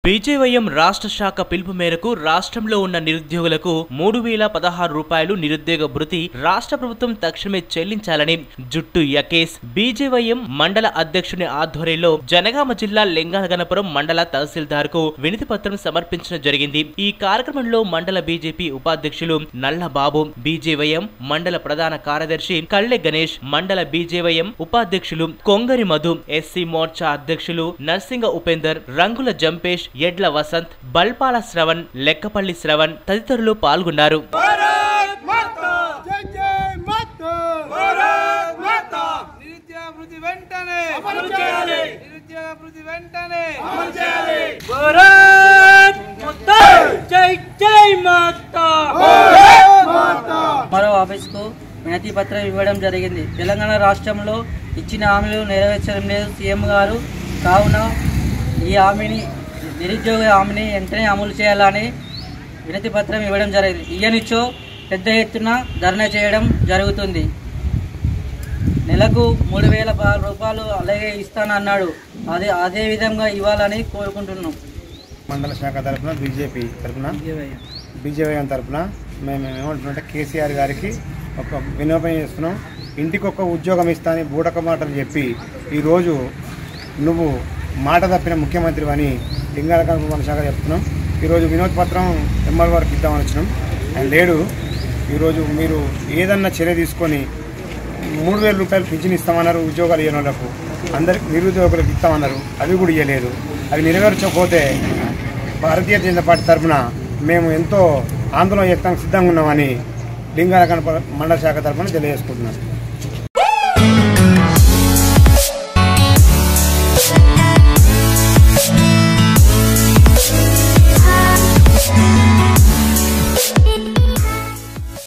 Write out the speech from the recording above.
BJYM రాష్ట్ర శాఖ పిలుపు మేరకు రాష్ట్రంలో ఉన్న నిరుద్యోగులకు మూడు వేల పదహారు రూపాయలు నిరుద్యోగ భృతి రాష్ట్ర ప్రభుత్వం తక్షణమే చెల్లించాలని జుట్టు యకేస్ బీజేవైఎం మండల అధ్యక్షుని ఆధ్వర్యంలో జనగామ జిల్లా లింగాలగనపురం మండల తహసీల్దార్ కు వినతి పత్రం సమర్పించడం జరిగింది ఈ కార్యక్రమంలో మండల బీజేపీ ఉపాధ్యక్షులు నల్లబాబు బీజేవైఎం మండల ప్రధాన కార్యదర్శి కళ్ళె గణేష్ మండల బీజేవైఎం ఉపాధ్యక్షులు కొంగరి మధు ఎస్సీ మోర్చా అధ్యక్షులు నర్సింగ ఉపేందర్ రంగుల జంపేష్ ఎడ్ల వసంత్ బల్పాల శ్రవణ్ లెక్కపల్లి శ్రవణ్ తదితరులు పాల్గొన్నారు భారత్ మాతా జై జై మాతా భారత్ మాతా నిరుద్యోగ వృత్తి వెంటనే అమలు చేయాలి నిరుద్యోగ వృత్తి వెంటనే అమలు చేయాలి భారత్ మాతా జై జై మాతా భారత్ మాతా మరో ఆఫీస్కు వినతి పత్రం ఇవ్వడం జరిగింది తెలంగాణ రాష్ట్రంలో ఇచ్చిన హామీలు నెరవేర్చడం లేదు సీఎం గారు కావున ఈ హామీని నిరుద్యోగ హామీని వెంటనే అమలు చేయాలని వినతి పత్రం ఇవ్వడం జరిగింది ఇయ్యనిచ్చో పెద్ద ఎత్తున ధర్నా చేయడం జరుగుతుంది నెలకు మూడు వేల పదహారు రూపాయలు అలాగే ఇస్తానన్నాడు అదే అదే విధంగా ఇవ్వాలని కోరుకుంటున్నాం మండల శాఖ తరపున బీజేపీ తరపున బీజేపీ తరపున మేము ఏమంటున్నామంటే కేసీఆర్ గారికి ఒక విన్నపం చేస్తున్నాం ఇంటికి ఒక ఉద్యోగం ఇస్తానని బూటక మాటలు చెప్పి ఈరోజు నువ్వు మాట తప్పిన ముఖ్యమంత్రి అని లింగాల కనుక శాఖ చెప్తున్నాం ఈరోజు వినోద్ పత్రం ఎంఆర్ వారికి ఇద్దామని వచ్చినాం ఆయన లేడు ఈరోజు మీరు ఏదన్నా చర్య తీసుకొని మూడు వేల రూపాయలు పింఛన్ ఇస్తామన్నారు ఉద్యోగాలు ఇవ్వని వాళ్ళకు అందరికి నిరుద్యోగులకు ఇస్తామన్నారు అవి కూడా ఇవ్వలేదు అవి నెరవేర్చకపోతే భారతీయ జనతా పార్టీ తరఫున మేము ఎంతో ఆందోళన చేస్తానికి సిద్ధంగా ఉన్నామని లింగాల కనప మండల శాఖ తరఫున తెలియజేసుకుంటున్నాం